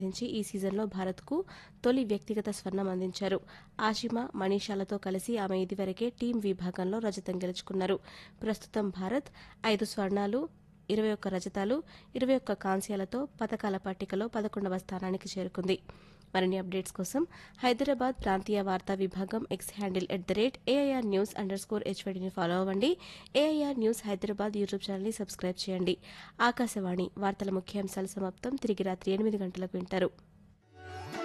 సాధించి ఈ సీజన్లో భారత్కు తొలి వ్యక్తిగత స్వర్ణం అందించారు ఆషిమా మనీషాలతో కలిసి ఆమె ఇదివరకే టీం విభాగంలో రజతం గెలుచుకున్నారు ప్రస్తుతం భారత్ ఐదు స్వర్ణాలు ఇరవై ఒక్క రజతాలు ఇరవై ఒక్క కాంస్యాలతో పథకాల పట్టికలో పదకొండవ స్థానానికి చేరుకుంది మరిన్ని అప్డేట్స్ కోసం హైదరాబాద్ ప్రాంతీయ వార్తా విభాగం X handle at the rate AIR news underscore స్కోర్ హెచ్వైడిని ఫాలో అవ్వండి ఏఐఆర్ న్యూస్ హైదరాబాద్ యూట్యూబ్ ఛానల్ని సబ్స్క్రైబ్ చేయండి ఆకాశవాణి వార్తల ముఖ్యాంశాల సమాప్తం తిరిగి రాత్రి ఎనిమిది గంటలకు వింటారు